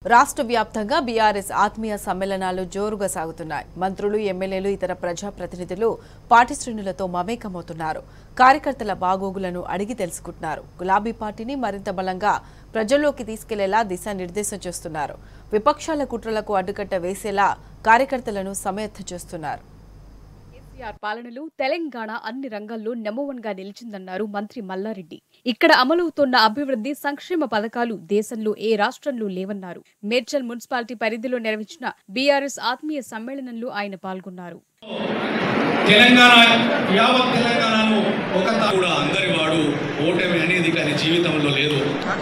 రాష్ట్ర వ్యాప్తంగా బీఆర్ఎస్ ఆత్మీయ సమ్మేళనాలు జోరుగా సాగుతున్నాయి మంత్రులు ఎమ్మెల్యేలు ఇతర ప్రజాప్రతినిధులు పార్టీ శ్రేణులతో మమేకమవుతున్నారు కార్యకర్తల బాగోగులను అడిగి తెలుసుకుంటున్నారు గులాబీ పార్టీని మరింత బలంగా ప్రజల్లోకి తీసుకెళ్లేలా దిశానిర్దేశం చేస్తున్నారు విపక్షాల కుట్రలకు అడ్డుకట్ట వేసేలా కార్యకర్తలను సమయత్తం చేస్తున్నారు కేసీఆర్ పాలనలో తెలంగాణ అన్ని రంగాల్లో నెంబర్ వన్ గా నిలిచిందన్నారు మంత్రి మల్లారెడ్డి ఇక్కడ అమలవుతోన్న అభివృద్ధి సంక్షేమ పథకాలు దేశంలో ఏ రాష్ట్రంలో లేవన్నారు మేడ్చల్ మున్సిపాలిటీ పరిధిలో నిర్వహించిన బీఆర్ఎస్ ఆత్మీయ సమ్మేళనంలో ఆయన పాల్గొన్నారు తెలంగాణ యావత్ తెలంగాణను ఒక తా- కూడా అందరి వాడు ఓటమి అనేది కానీ జీవితంలో లేదు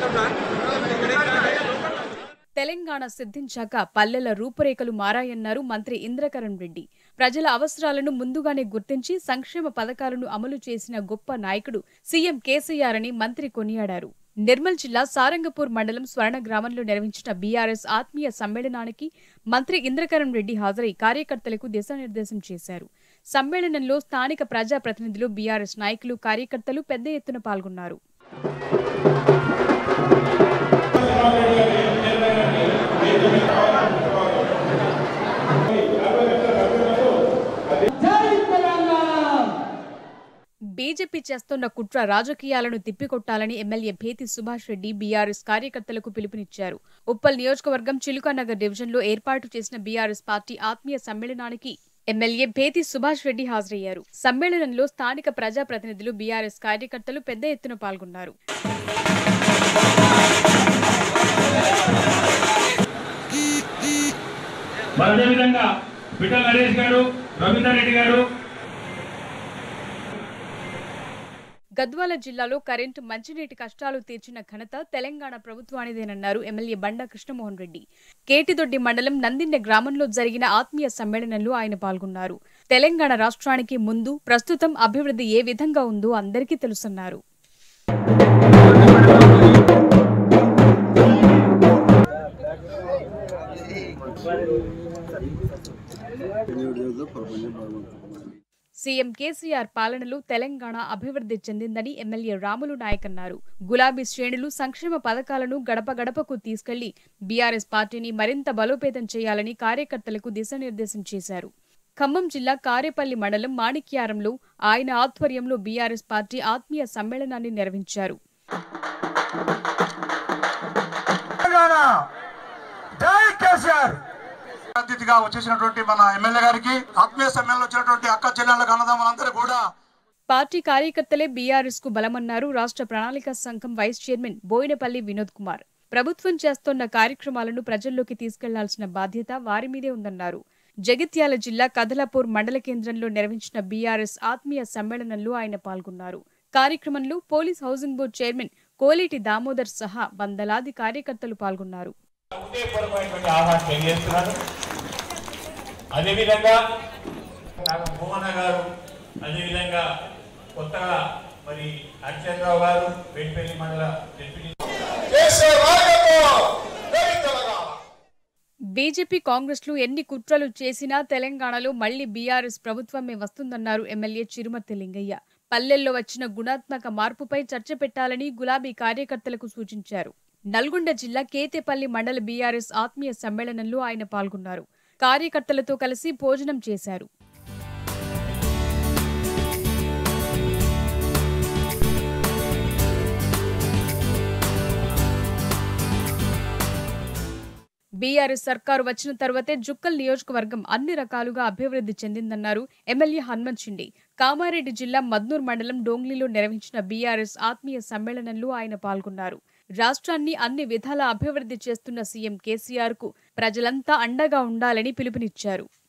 తెలంగాణ సిద్ధించాక పల్లెల రూపురేఖలు మారాయన్నారు మంత్రి ఇంద్రకరణ్ రెడ్డి ప్రజల అవసరాలను ముందుగానే గుర్తించి సంక్షేమ పథకాలను అమలు చేసిన గొప్ప నాయకుడు సీఎం కేసీఆర్ అని మంత్రి కొనియాడారు నిర్మల్ జిల్లా సారంగపూర్ మండలం స్వర్ణ గ్రామంలో నిర్వహించిన బీఆర్ఎస్ ఆత్మీయ సమ్మేళనానికి మంత్రి ఇంద్రకరణ్ రెడ్డి హాజరై కార్యకర్తలకు దిశానిర్దేశం చేశారు సమ్మేళనంలో స్థానిక ప్రజాప్రతినిధులు బీఆర్ఎస్ నాయకులు కార్యకర్తలు పెద్ద ఎత్తున పాల్గొన్నారు బీజేపీ చేస్తున్న కుట్ర రాజకీయాలను తిప్పికొట్టాలని ఎమ్మెల్యే భేతి సుభాష్ రెడ్డి బీఆర్ఎస్ కార్యకర్తలకు పిలుపునిచ్చారు ఉప్పల్ నియోజకవర్గం చిలుకానగర్ డివిజన్లో ఏర్పాటు చేసిన బీఆర్ఎస్ పార్టీ ఆత్మీయ సమ్మేళనానికి ఎమ్మెల్యే భేతి సుభాష్ రెడ్డి హాజరయ్యారు సమ్మేళనంలో స్థానిక ప్రజాప్రతినిధులు బీఆర్ఎస్ కార్యకర్తలు పెద్ద ఎత్తున పాల్గొన్నారు మరి అదేవిధంగా పిట్టల నరేష్ గారు రవీందర్ రెడ్డి గారు గద్వాల జిల్లాలో కరెంటు మంచినీటి కష్టాలు తీర్చిన ఘనత తెలంగాణ ప్రభుత్వానిదేనన్నారు ఎమ్మెల్యే బండా కృష్ణమోహన్ రెడ్డి కేటిదొడ్డి మండలం నందిన్నె గ్రామంలో జరిగిన ఆత్మీయ సమ్మేళనంలో ఆయన పాల్గొన్నారు తెలంగాణ రాష్ట్రానికి ముందు ప్రస్తుతం అభివృద్ధి ఏ విధంగా ఉందో అందరికీ తెలుసన్నారు సీఎం కేసీఆర్ పాలనలో తెలంగాణ అభివృద్ధి చెందిందని ఎమ్మెల్యే రాములు నాయక్ అన్నారు గులాబీ శ్రేణులు సంక్షేమ పథకాలను గడప గడపకు తీసుకెళ్లి బీఆర్ఎస్ పార్టీని మరింత బలోపేతం చేయాలని కార్యకర్తలకు దిశానిర్దేశం చేశారు ఖమ్మం జిల్లా కారేపల్లి మండలం మాణిక్యారంలో ఆయన ఆధ్వర్యంలో బీఆర్ఎస్ పార్టీ ఆత్మీయ సమ్మేళనాన్ని నిర్వహించారు తెలంగాణ జై కేసీఆర్ అతిథిగా వచ్చేసినటువంటి మన ఎమ్మెల్యే గారికి ఆత్మీయ సమ్మేళనం వచ్చినటువంటి అక్క చెల్లెళ్ళకు అన్నదమ్ములందరూ కూడా పార్టీ కార్యకర్తలే బీఆర్ఎస్ కు బలమన్నారు రాష్ట్ర ప్రణాళిక సంఘం వైస్ చైర్మన్ బోయినపల్లి వినోద్ కుమార్ ప్రభుత్వం చేస్తోన్న కార్యక్రమాలను ప్రజల్లోకి తీసుకెళ్లాల్సిన బాధ్యత వారి మీదే ఉందన్నారు జగిత్యాల జిల్లా కదలాపూర్ మండల కేంద్రంలో నిర్వహించిన బీఆర్ఎస్ ఆత్మీయ సమ్మేళనంలో ఆయన పాల్గొన్నారు కార్యక్రమంలో police housing board chairman Koleti Damodar సహా వందలాది కార్యకర్తలు పాల్గొన్నారు ఉదయపూర్వకమైనటువంటి ఆహ్వానం తెలియజేస్తున్నాను అదేవిధంగా నాకు మోహన గారు అదేవిధంగా కొత్తగా మరి అక్షరరావు గారు వెంపల్లి మండల డిప్యూటీ బీజేపీ కాంగ్రెస్లు ఎన్ని కుట్రలు చేసినా తెలంగాణలో మళ్లీ బీఆర్ఎస్ ప్రభుత్వమే వస్తుందన్నారు ఎమ్మెల్యే చిరుమర్తి లింగయ్య పల్లెల్లో వచ్చిన గుణాత్మక మార్పుపై చర్చ పెట్టాలని గులాబీ కార్యకర్తలకు సూచించారు నల్గొండ జిల్లా కేతేపల్లి మండల బీఆర్ఎస్ ఆత్మీయ సమ్మేళనంలో ఆయన పాల్గొన్నారు కార్యకర్తలతో కలిసి భోజనం చేశారు బీఆర్ఎస్ సర్కారు వచ్చిన తర్వాతే జుక్కల్ నియోజకవర్గం అన్ని రకాలుగా అభివృద్ధి చెందిందన్నారు ఎమ్మెల్యే హనుమంత్ షిండే కామారెడ్డి జిల్లా మద్నూర్ మండలం డోంగ్లీలో నిర్వహించిన బీఆర్ఎస్ ఆత్మీయ సమ్మేళనంలో ఆయన పాల్గొన్నారు రాష్ట్రాన్ని అన్ని విధాల అభివృద్ధి చేస్తున్న సీఎం కేసీఆర్ కు ప్రజలంతా అండగా ఉండాలని పిలుపునిచ్చారు